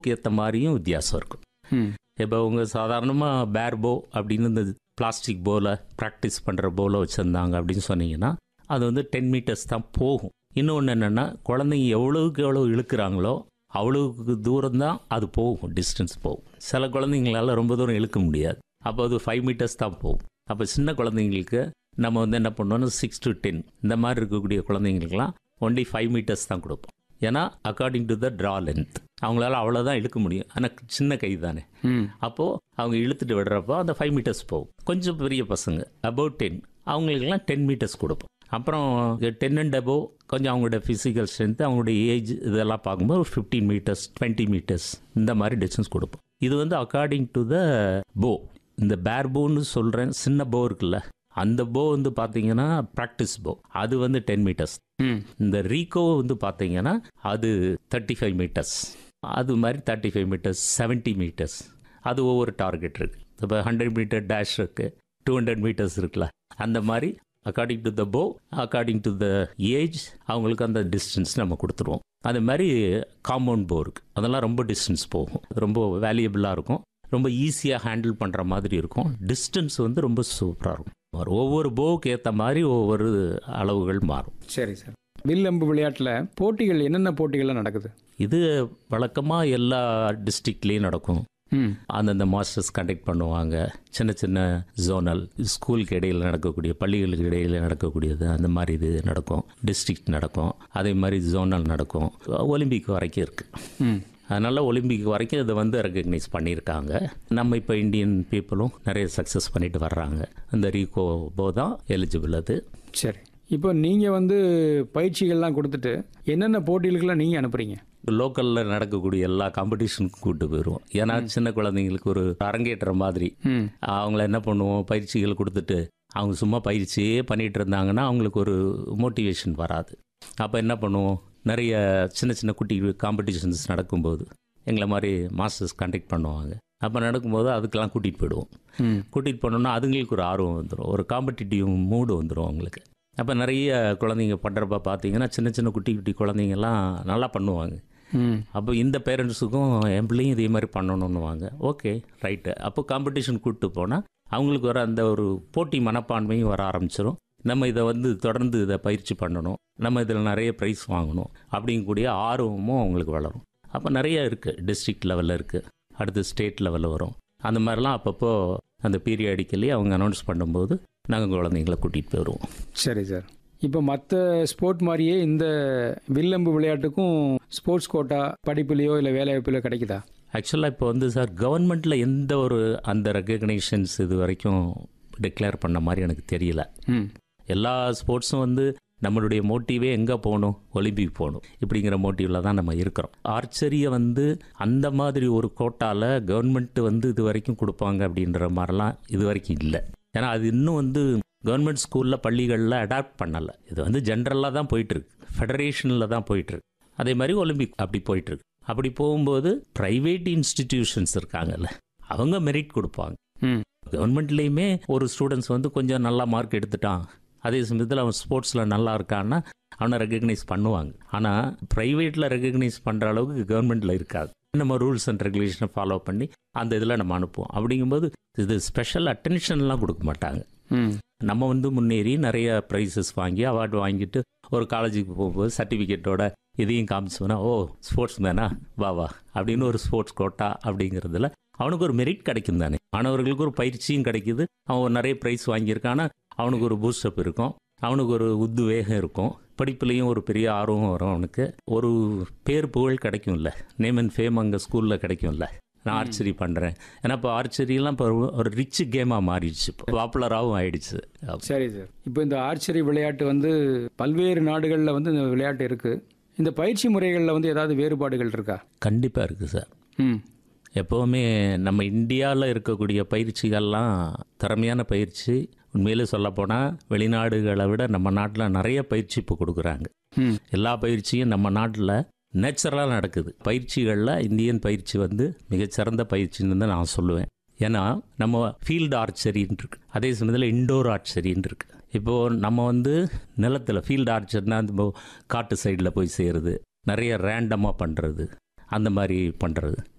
ஏற்ற மாதிரியும் வித்தியாசம் இருக்கும் ம் இப்போ உங்க சாதாரணமாக பேர் போ அப்படின்னு இந்த பிளாஸ்டிக் போல ப்ராக்டிஸ் பண்ணுற போல வச்சுருந்தாங்க அப்படின்னு சொன்னீங்கன்னா அது வந்து டென் மீட்டர்ஸ் தான் போகும் இன்னொன்று என்னென்னா குழந்தைங்க எவ்வளவுக்கு எவ்வளோ இழுக்கிறாங்களோ அவ்வளவுக்கு தூரம் தான் அது போகும் டிஸ்டன்ஸ் போகும் சில குழந்தைங்களால ரொம்ப தூரம் இழுக்க முடியாது அப்போ அது ஃபைவ் மீட்டர்ஸ் தான் போகும் அப்போ சின்ன குழந்தைங்களுக்கு நம்ம வந்து என்ன பண்ணோம்னா சிக்ஸ் டு டென் இந்த மாதிரி இருக்கக்கூடிய குழந்தைங்களுக்குலாம் ஒன்லி ஃபைவ் மீட்டர்ஸ் தான் கொடுப்போம் ஏன்னா according to the draw length அவங்களால அவ்வளோதான் இழுக்க முடியும் ஆனால் சின்ன கை தானே ம் அப்போது அவங்க இழுத்துட்டு விடுறப்போ அந்த ஃபைவ் மீட்டர்ஸ் போகும் கொஞ்சம் பெரிய பசங்க அபவுட் டென் அவங்களுக்கெல்லாம் டென் மீட்டர்ஸ் கொடுப்போம் அப்புறம் டென் அண்ட் அபோவ் கொஞ்சம் அவங்களோட ஃபிசிக்கல் ஸ்ட்ரென்த் அவங்களுடைய ஏஜ் இதெல்லாம் பார்க்கும்போது ஒரு ஃபிஃப்டீன் மீட்டர்ஸ் டுவெண்ட்டி மீட்டர்ஸ் இந்த மாதிரி டிஸ்டன்ஸ் கொடுப்போம் இது வந்து அக்கார்டிங் டு த போ இந்த பேர் போன்னு சொல்கிறேன் சின்ன போ இருக்குல்ல அந்த போ வந்து பார்த்தீங்கன்னா ப்ராக்டிஸ் போ அது வந்து டென் மீட்டர்ஸ் ம் இந்த ரீகோ வந்து பார்த்தீங்கன்னா அது தேர்ட்டி ஃபைவ் மீட்டர்ஸ் அது மாதிரி thirty five metres seventy metres அது ஒவ்வொரு டார்கெட் இருக்கு இப்போ ஹண்ட்ரட் மீட்டர் டேஷ் இருக்கு டூ ஹண்ட்ரட் மீட்டர்ஸ் இருக்குல்ல அந்த மாதிரி அக்கார்டிங் டு த போ அக்கார்டிங் டு த ஏஜ் அவங்களுக்கு அந்த டிஸ்டன்ஸ் நம்ம கொடுத்துருவோம் அது மாதிரி காம்பவுண்ட் போ இருக்கு அதெல்லாம் ரொம்ப டிஸ்டன்ஸ் போகும் அது ரொம்ப வேல்யூபிளாக இருக்கும் ரொம்ப ஈஸியாக ஹேண்டில் பண்ணுற மாதிரி இருக்கும் டிஸ்டன்ஸ் வந்து ரொம்ப சூப்பராக இருக்கும் ஒவ்வொரு போவுக்கு ஏற்ற மாதிரி ஒவ்வொரு அளவுகள் மாறும் சரி சார் வில் அம்பு விளையாட்டில் போட்டிகள் என்னென்ன போட்டிகள்லாம் நடக்குது இது வழக்கமாக எல்லா டிஸ்ட்ரிக்ட்லேயும் நடக்கும் ம் அந்தந்த மாஸ்டர்ஸ் கண்டக்ட் பண்ணுவாங்க சின்ன சின்ன ஜோனல் ஸ்கூலுக்கு இடையில் நடக்கக்கூடிய பள்ளிகளுக்கு இடையில் நடக்கக்கூடியது அந்த மாதிரி இது நடக்கும் டிஸ்ட்ரிக்ட் நடக்கும் அதே மாதிரி ஜோனல் நடக்கும் ஒலிம்பிக் வரைக்கும் இருக்குது ம் அதனால் ஒலிம்பிக் வரைக்கும் இதை வந்து ரெக்கக்னைஸ் பண்ணியிருக்காங்க நம்ம இப்போ இந்தியன் பீப்புளும் நிறைய சக்ஸஸ் பண்ணிட்டு வர்றாங்க அந்த ரீகோ போ தான் எலிஜிபிள் அது சரி இப்போ நீங்கள் வந்து பயிற்சிகள்லாம் கொடுத்துட்டு என்னென்ன போட்டிகளுக்கெல்லாம் நீங்கள் அனுப்புறீங்க லோக்கலில் நடக்கக்கூடிய எல்லா காம்படிஷனுக்கும் கூப்பிட்டு போயிடுவோம் ஏன்னா சின்ன குழந்தைங்களுக்கு ஒரு அரங்கேற்ற மாதிரி ம் அவங்கள என்ன பண்ணுவோம் பயிற்சிகள் கொடுத்துட்டு அவங்க சும்மா பயிற்சியே பண்ணிட்டு இருந்தாங்கன்னா அவங்களுக்கு ஒரு மோட்டிவேஷன் வராது அப்போ என்ன பண்ணுவோம் நிறைய சின்ன சின்ன குட்டி காம்படிஷன்ஸ் நடக்கும்போது எங்களை மாதிரி மாஸ்டர்ஸ் கண்டக்ட் பண்ணுவாங்க அப்போ நடக்கும்போது அதுக்கெல்லாம் கூட்டிகிட்டு போயிடுவோம் ம் கூட்டிகிட்டு போனோம்னா அதுங்களுக்கு ஒரு ஆர்வம் வந்துடும் ஒரு காம்படிட்டிவ் மூடு வந்துடும் அவங்களுக்கு அப்போ நிறைய குழந்தைங்க பண்ணுறப்ப பார்த்தீங்கன்னா சின்ன சின்ன குட்டி குட்டி குழந்தைங்கலாம் நல்லா பண்ணுவாங்க ம் அப்போ இந்த பேரண்ட்ஸுக்கும் என் பிள்ளையும் இதே மாதிரி பண்ணணும்னுவாங்க ஓகே ரைட்டு அப்போ காம்படிஷன் கூப்பிட்டு போனால் அவங்களுக்கு வர அந்த ஒரு போட்டி மனப்பான்மையும் வர ஆரம்பிச்சிடும் நம்ம இதை வந்து தொடர்ந்து இதை பயிற்சி பண்ணணும் நம்ம இதில் நிறைய ப்ரைஸ் வாங்கணும் அப்படிங்கக்கூடிய ஆர்வமும் அவங்களுக்கு வளரும் அப்போ நிறைய இருக்குது டிஸ்ட்ரிக்ட் லெவலில் இருக்குது அடுத்து ஸ்டேட் லெவலில் வரும் அந்த மாதிரிலாம் அப்பப்போ அந்த பீரியாடிக்கலி அவங்க அனௌன்ஸ் பண்ணும்போது நாங்கள் குழந்தைங்கள கூட்டிகிட்டு போயிடுவோம் சரி சார் இப்போ மற்ற ஸ்போர்ட் மாதிரியே இந்த வில்லம்பு விளையாட்டுக்கும் ஸ்போர்ட்ஸ் கோட்டா படிப்புலையோ இல்லை வேலை வாய்ப்புலையோ கிடைக்குதா ஆக்சுவலாக இப்போ வந்து சார் கவர்மெண்ட்டில் எந்த ஒரு அந்த ரெக்கக்னைஷன்ஸ் இது வரைக்கும் டிக்ளேர் பண்ண மாதிரி எனக்கு தெரியல ம் எல்லா ஸ்போர்ட்ஸும் வந்து நம்மளுடைய மோட்டிவே எங்கே போகணும் ஒலிம்பிக் போகணும் இப்படிங்கிற மோட்டிவில் தான் நம்ம இருக்கிறோம் ஆர்ச்சரியை வந்து அந்த மாதிரி ஒரு கோட்டாவில் கவர்மெண்ட் வந்து இது வரைக்கும் கொடுப்பாங்க அப்படின்ற மாதிரிலாம் இது வரைக்கும் இல்லை ஏன்னா அது இன்னும் வந்து கவர்மெண்ட் ஸ்கூலில் பள்ளிகளில் அடாப்ட் பண்ணலை இது வந்து ஜென்ரலாக தான் போயிட்டுருக்கு ஃபெடரேஷனில் தான் போயிட்டுருக்கு அதே மாதிரி ஒலிம்பிக் அப்படி போயிட்டுருக்கு அப்படி போகும்போது ப்ரைவேட் இன்ஸ்டிடியூஷன்ஸ் இருக்காங்கல்ல அவங்க மெரிட் கொடுப்பாங்க ம் கவர்மெண்ட்லேயுமே ஒரு ஸ்டூடெண்ட்ஸ் வந்து கொஞ்சம் நல்லா மார்க் எடுத்துட்டான் அதே சமயத்தில் அவன் ஸ்போர்ட்ஸில் நல்லா இருக்கான்னா அவனை ரெக்கக்னைஸ் பண்ணுவாங்க ஆனால் ப்ரைவேட்டில் ரெக்கக்னைஸ் பண்ணுற அளவுக்கு கவர்மெண்ட்டில் இருக்காது நம்ம ரூல்ஸ் அண்ட் ரெகுலேஷனை ஃபாலோ பண்ணி அந்த இதில் நம்ம அனுப்புவோம் அப்படிங்கும்போது இது ஸ்பெஷல் அட்டென்ஷன்லாம் கொடுக்க மாட்டாங்க ம் நம்ம வந்து முன்னேறி நிறைய ப்ரைஸஸ் வாங்கி அவார்டு வாங்கிட்டு ஒரு காலேஜுக்கு போகும்போது சர்டிஃபிகேட்டோட இதையும் காமிச்சோன்னா ஓ ஸ்போர்ட்ஸ் மேனா வா வா அப்படின்னு ஒரு ஸ்போர்ட்ஸ் கோட்டா அப்படிங்கிறதுல அவனுக்கு ஒரு மெரிட் கிடைக்கும் தானே மாணவர்களுக்கு ஒரு பயிற்சியும் கிடைக்குது அவன் ஒரு நிறைய ப்ரைஸ் வாங்கியிருக்கானா அவனுக்கு ஒரு பூஸ்டப் இருக்கும் அவனுக்கு ஒரு உத்வேகம் இருக்கும் படிப்புலேயும் ஒரு பெரிய ஆர்வம் வரும் அவனுக்கு ஒரு பேர் புகழ் கிடைக்கும்ல நேம் அண்ட் ஃபேம் அங்கே ஸ்கூலில் கிடைக்கும்ல நான் ஆர்ச்சரி பண்ணுறேன் ஏன்னா இப்போ ஆர்ச்சரிலாம் இப்போ ஒரு ரிச் கேமாக மாறிடுச்சு இப்போ பாப்புலராகவும் ஆயிடுச்சு சரி சார் இப்போ இந்த ஆர்ச்சரி விளையாட்டு வந்து பல்வேறு நாடுகளில் வந்து இந்த விளையாட்டு இருக்குது இந்த பயிற்சி முறைகளில் வந்து ஏதாவது வேறுபாடுகள் இருக்கா கண்டிப்பாக இருக்குது சார் ம் எப்போவுமே நம்ம இந்தியாவில் இருக்கக்கூடிய பயிற்சிகள்லாம் திறமையான பயிற்சி உண்மையிலே சொல்லப்போனால் வெளிநாடுகளை விட நம்ம நாட்டில் நிறைய பயிற்சி இப்போ கொடுக்குறாங்க ம் எல்லா பயிற்சியும் நம்ம நாட்டில் நேச்சுரலாக நடக்குது பயிற்சிகளில் இந்தியன் பயிற்சி வந்து மிகச்சிறந்த பயிற்சின்னு தான் நான் சொல்லுவேன் ஏன்னா நம்ம ஃபீல்டு ஆர்ச்சரின்னு இருக்கு அதே சமயத்தில் இண்டோர் ஆர்ச்சரின்னு இருக்கு இப்போது நம்ம வந்து நிலத்தில் ஃபீல்டு ஆர்ச்சர்னா நம்ம காட்டு சைடில் போய் செய்கிறது நிறைய ரேண்டமாக பண்ணுறது அந்த மாதிரி பண்ணுறது